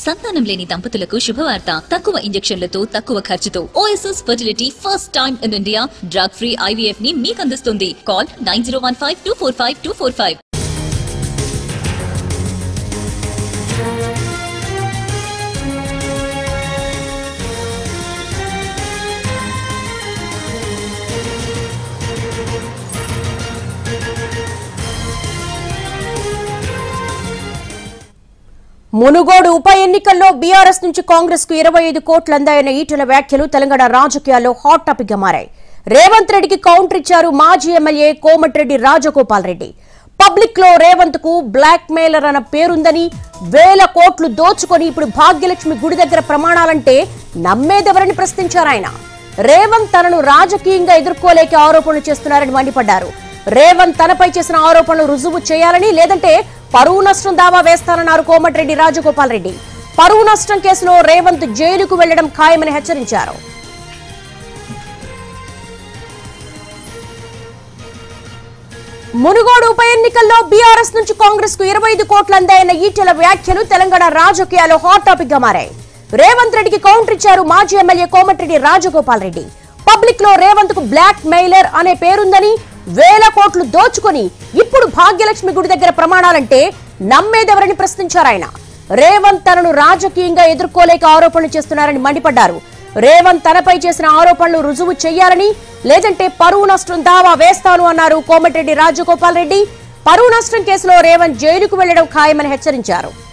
సంతానం లేని దంపతులకు శుభవార్త తక్కువ ఇంజెక్షన్లతో తక్కువ ఖర్చుతో OSS fertility first time in India drug free IVF ని మీకు అందిస్తుంది call nine zero one five two four five two four five Munugode ఉప ఎన్నికల్లో బీఆర్ఎస్ నుంచి కాంగ్రెస్ కు ఇరవై ఐదు కోట్లు అందాయన్న ఈటెల వ్యాఖ్యలు తెలంగాణ రాజకీయాల్లో హాట్ టాపిక్ గా మారాయి రేవంత్ రెడ్డికి కౌంటర్ ఇచ్చారు మాజీ ఎమ్మెల్యే కోమటిరెడ్డి రాజగోపాల్ రెడ్డి పబ్లిక్ లో రేవంత్ కు బ్లాక్ మెయిలర్ అన్న పేరుందని వేల కోట్లు దోచుకొని ఇప్పుడు భాగ్యలక్ష్మి గుడి దగ్గర ప్రమాణాలంటే నమ్మేదెవరని ప్రశ్నించారు ఆయన రేవంత్ తనను రాజకీయంగా ఎదుర్కోలేక ఆరోపణలు చేస్తున్నారని మండిపడ్డారు రేవంత్ తనపై చేసిన ఆరోపణలు రుజువు చేయాలని లేదంటే పరువు నష్టం దావా వేస్తానన్నారు కోమటిరెడ్డి రాజగోపాల్ రెడ్డి పరువు నష్టం కేసులో రేవంత్ జైలుకు వెళ్లడం ఖాయమని హెచ్చరించారు మునుగోడు ఉప ఎన్నికల్లో బీఆర్ఎస్ నుంచి కాంగ్రెస్ కు ఇరవై ఐదు కోట్లు అందాయన్న ఈటెల వ్యాఖ్యలు తెలంగాణ రాజకీయాల్లో హాట్ టాపిక్ గా మారాయి రేవంత్ రెడ్డికి కౌంటర్ ఇచ్చారు మాజీ ఎమ్మెల్యే కోమటిరెడ్డి రాజగోపాల్ రెడ్డి పబ్లిక్ లో రేవంత్ కు బ్లాక్ మెయిలర్ అనే పేరుందని వేల కోట్లు దోచుకొని ఇప్పుడు భాగ్యలక్ష్మి గుడి దగ్గర ప్రమాణాలంటే నమ్మేదెవరని ప్రశ్నించారు ఆయన రేవంత్ తనను రాజకీయంగా ఎదుర్కోలేక ఆరోపణలు చేస్తున్నారని మండిపడ్డారు రేవంత్ తనపై చేసిన ఆరోపణలు రుజువు చేయాలని లేదంటే పరువు నష్టం దావా వేస్తాను అన్నారు కోమటిరెడ్డి రాజగోపాల్ రెడ్డి పరువు నష్టం కేసులో రేవంత్ జైలుకు వెళ్లడం ఖాయమని హెచ్చరించారు